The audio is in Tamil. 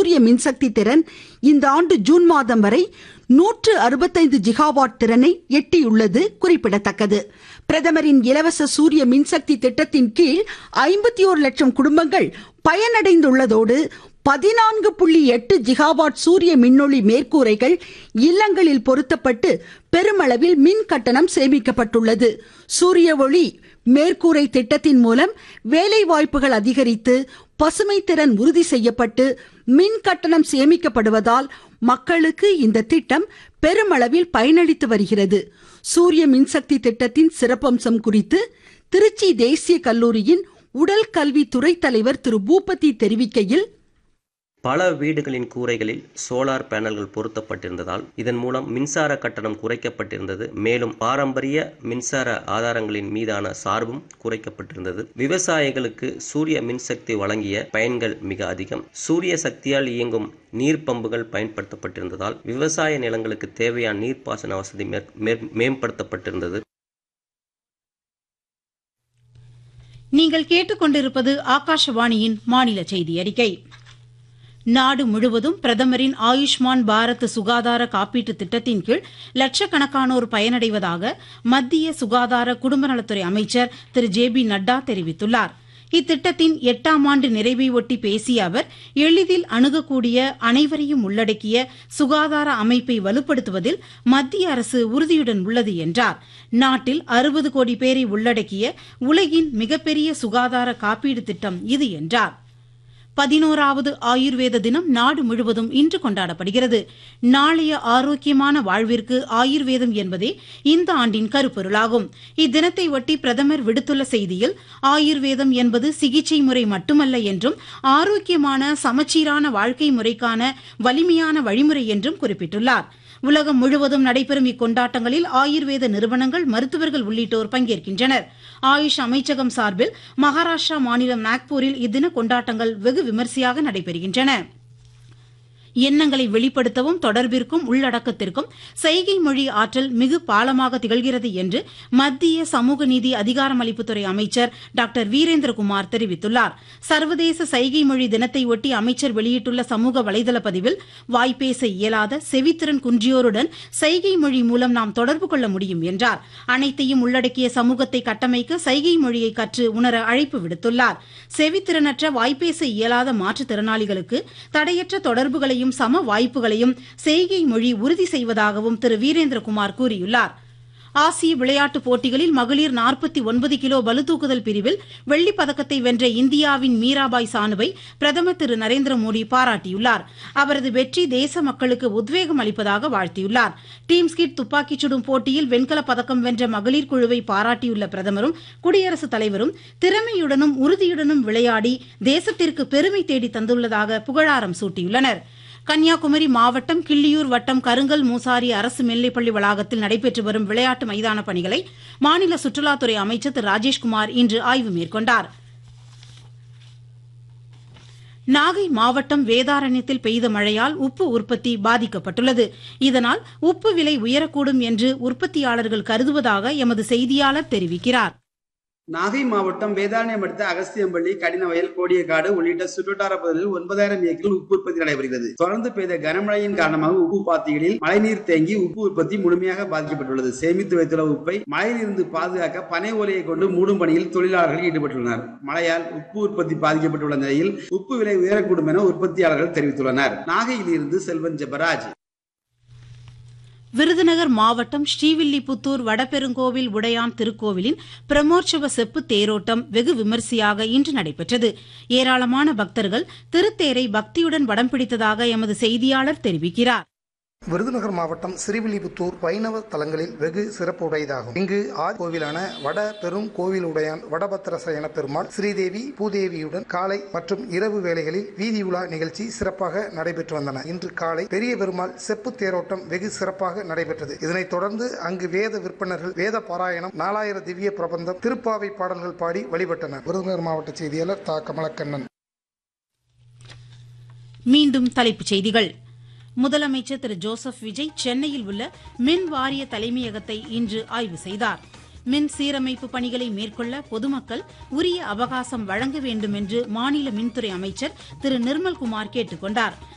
சூரிய மின்சக்தி திறன் இந்த ஆண்டு ஜூன் மாதம் வரை நூற்று அறுபத்தைந்து ஜிகாவாட் திறனை எட்டியுள்ளது குறிப்பிடத்தக்கது பிரதமரின் இலவச சூரிய மின்சக்தி திட்டத்தின் கீழ் ஐம்பத்தி ஒரு லட்சம் குடும்பங்கள் பயனடைந்துள்ளதோடு பதினான்கு புள்ளி எட்டு ஜிகாவாட் சூரிய மின்னொளி மேற்கூரைகள் இல்லங்களில் பொருத்தப்பட்டு பெருமளவில் மின் கட்டணம் சேமிக்கப்பட்டுள்ளது சூரிய ஒளி மேற்கூரை திட்டத்தின் மூலம் வேலை வாய்ப்புகள் அதிகரித்து பசுமை திறன் உறுதி செய்யப்பட்டு மின் கட்டணம் சேமிக்கப்படுவதால் மக்களுக்கு இந்த திட்டம் பெருமளவில் பயனளித்து வருகிறது சூரிய மின்சக்தி திட்டத்தின் சிறப்பம்சம் குறித்து திருச்சி தேசிய கல்லூரியின் உடல் கல்வி துறை தலைவர் திரு பூபதி தெரிவிக்கையில் பல வீடுகளின் கூரைகளில் சோலார் பேனல்கள் பொருத்தப்பட்டிருந்ததால் இதன் மூலம் மின்சார கட்டணம் குறைக்கப்பட்டிருந்தது மேலும் பாரம்பரிய மின்சார ஆதாரங்களின் மீதான சார்பும் குறைக்கப்பட்டிருந்தது விவசாயிகளுக்கு சூரிய மின்சக்தி வழங்கிய பயன்கள் மிக அதிகம் சூரிய சக்தியால் இயங்கும் நீர் பம்புகள் பயன்படுத்தப்பட்டிருந்ததால் விவசாய நிலங்களுக்கு தேவையான நீர்ப்பாசன வசதி மேம்படுத்தப்பட்டிருந்தது நீங்கள் கேட்டுக்கொண்டிருப்பது ஆகாஷவாணியின் மாநில செய்தி அறிக்கை நாடு முழுவதும் பிரதமரின் ஆயுஷ்மான் பாரத் சுகாதார காப்பீட்டு திட்டத்தின் கீழ் லட்சக்கணக்கானோர் பயனடைவதாக மத்திய சுகாதார குடும்பநலத்துறை அமைச்சர் திரு ஜே பி நட்டா தெரிவித்துள்ளார் இத்திட்டத்தின் எட்டாம் ஆண்டு நிறைவை ஒட்டி பேசிய அவர் எளிதில் அணுகக்கூடிய அனைவரையும் உள்ளடக்கிய சுகாதார அமைப்பை வலுப்படுத்துவதில் மத்திய அரசு உறுதியுடன் உள்ளது என்றார் நாட்டில் அறுபது கோடி பேரை உள்ளடக்கிய உலகின் மிகப்பெரிய சுகாதார காப்பீடு திட்டம் இது என்றார் பதினோராவது ஆயுர்வேத தினம் நாடு முழுவதும் இன்று கொண்டாடப்படுகிறது நாளைய ஆரோக்கியமான வாழ்விற்கு ஆயுர்வேதம் என்பதே இந்த ஆண்டின் கருப்பொருளாகும் இத்தினத்தை ஒட்டி பிரதமர் விடுத்துள்ள செய்தியில் ஆயுர்வேதம் என்பது சிகிச்சை முறை மட்டுமல்ல என்றும் ஆரோக்கியமான சமச்சீரான வாழ்க்கை முறைக்கான வலிமையான வழிமுறை என்றும் குறிப்பிட்டுள்ளார் உலகம் முழுவதும் நடைபெறும் இக்கொண்டாட்டங்களில் ஆயுர்வேத நிறுவனங்கள் மருத்துவர்கள் உள்ளிட்டோர் பங்கேற்கின்றனர் ஆயுஷ் அமைச்சகம் சார்பில் மகாராஷ்டிரா மாநிலம் நாக்பூரில் இத்தின கொண்டாட்டங்கள் வெகு விமரிசையாக நடைபெறுகின்றன எண்ணங்களை வெளிப்படுத்தவும் தொடர்பிற்கும் உள்ளடக்கத்திற்கும் செய்கை மொழி ஆற்றல் மிகு பாலமாக திகழ்கிறது என்று மத்திய சமூக நீதி அதிகாரமளிப்புத்துறை அமைச்சர் டாக்டர் வீரேந்திரகுமார் தெரிவித்துள்ளார் சர்வதேச சைகை மொழி தினத்தை ஒட்டி அமைச்சர் வெளியிட்டுள்ள சமூக வலைதள பதிவில் வாய்ப்பேச இயலாத செவித்திறன் குன்றியோருடன் சைகை மொழி மூலம் நாம் தொடர்பு கொள்ள முடியும் என்றார் அனைத்தையும் உள்ளடக்கிய சமூகத்தை கட்டமைக்க சைகை மொழியை கற்று உணர அழைப்பு விடுத்துள்ளார் செவித்திறனற்ற வாய்ப்பேச இயலாத மாற்றுத்திறனாளிகளுக்கு தடையற்ற தொடர்புகளை வாய்ப்புகளையும் சம வாய்ப்புகளையும் செய்கை மொழி உறுதி செய்வதாகவும் திரு வீரேந்திரகுமார் கூறியுள்ளார் ஆசிய விளையாட்டுப் போட்டிகளில் மகளிர் நாற்பத்தி ஒன்பது கிலோ பளுதூக்குதல் பிரிவில் வெள்ளிப் பதக்கத்தை வென்ற இந்தியாவின் மீராபாய் சானுவை பிரதமர் திரு நரேந்திர மோடி பாராட்டியுள்ளார் அவரது வெற்றி தேச மக்களுக்கு உத்வேகம் அளிப்பதாக வாழ்த்தியுள்ளார் டீம் ஸ்கிட் துப்பாக்கிச் சுடும் போட்டியில் வெண்கலப் பதக்கம் வென்ற மகளிர் குழுவை பாராட்டியுள்ள பிரதமரும் குடியரசுத் தலைவரும் திறமையுடனும் உறுதியுடனும் விளையாடி தேசத்திற்கு பெருமை தேடி தந்துள்ளதாக புகழாரம் சூட்டியுள்ளனா் கன்னியாகுமரி மாவட்டம் கிள்ளியூர் வட்டம் கருங்கல் மூசாரி அரசு மேல்நிலைப்பள்ளி வளாகத்தில் நடைபெற்று வரும் விளையாட்டு மைதான பணிகளை மாநில சுற்றுலாத்துறை அமைச்சர் திரு ராஜேஷ்குமார் இன்று ஆய்வு மேற்கொண்டார் நாகை மாவட்டம் வேதாரண்யத்தில் பெய்த மழையால் உப்பு உற்பத்தி பாதிக்கப்பட்டுள்ளது இதனால் உப்பு விலை உயரக்கூடும் என்று உற்பத்தியாளர்கள் கருதுவதாக எமது செய்தியாளர் தெரிவிக்கிறார் நாகை மாவட்டம் வேதாரண்யம் அடுத்த அகஸ்தியம்பள்ளி கடினவயல் கோடியக்காடு உள்ளிட்ட சுற்றுவட்டார பகுதிகளில் ஒன்பதாயிரம் ஏக்கரில் உப்பு உற்பத்தி நடைபெறுகிறது தொடர்ந்து பெய்த கனமழையின் காரணமாக உப்பு பாத்திகளில் மழைநீர் தேங்கி உப்பு உற்பத்தி முழுமையாக பாதிக்கப்பட்டுள்ளது சேமித்து வைத்துள்ள உப்பை மழையிலிருந்து பாதுகாக்க பனை ஓலையை கொண்டு மூடும் பணியில் தொழிலாளர்கள் ஈடுபட்டுள்ளனர் மழையால் உப்பு உற்பத்தி பாதிக்கப்பட்டுள்ள நிலையில் உப்பு விலை உயரக்கூடும் என உற்பத்தியாளர்கள் தெரிவித்துள்ளனர் நாகையில் இருந்து செல்வன் ஜெபராஜ் விருதுநகர் மாவட்டம் ஸ்ரீவில்லிபுத்தூர் வடபெருங்கோவில் உடையான் திருக்கோவிலின் பிரமோற்சவ செப்பு தேரோட்டம் வெகு விமரிசையாக இன்று நடைபெற்றது ஏராளமான பக்தர்கள் திருத்தேரை பக்தியுடன் வடம் பிடித்ததாக எமது செய்தியாளர் தெரிவிக்கிறார் விருதுநகர் மாவட்டம் சிறுவில்லிபுத்தூர் வைணவ தலங்களில் வெகு சிறப்பு உடையதாகும் இங்கு ஆதி கோவிலான வட பெரும் கோவில் உடையான் வடபத்திரசயன பெருமாள் ஸ்ரீதேவி பூதேவியுடன் காலை மற்றும் இரவு வேளைகளில் வீதி உலா நிகழ்ச்சி சிறப்பாக நடைபெற்று வந்தன இன்று காலை பெரிய பெருமாள் செப்பு தேரோட்டம் வெகு சிறப்பாக நடைபெற்றது இதனைத் தொடர்ந்து அங்கு வேத விற்பனர்கள் வேத பாராயணம் நாலாயிர திவ்ய பிரபந்தம் திருப்பாவை பாடல்கள் பாடி வழிபட்டனர் விருதுநகர் மாவட்ட செய்தியாளர் தா கமலக்கண்ணன் மீண்டும் தலைப்புச் செய்திகள் முதலமைச்சர் திரு ஜோசப் விஜய் சென்னையில் உள்ள மின் வாரிய தலைமையகத்தை இன்று ஆய்வு செய்தார் மின் சீரமைப்பு பணிகளை மேற்கொள்ள பொதுமக்கள் உரிய அவகாசம் வழங்க வேண்டும் என்று மாநில மின்துறை அமைச்சர் திரு நிர்மல்குமார் கேட்டுக் கொண்டார்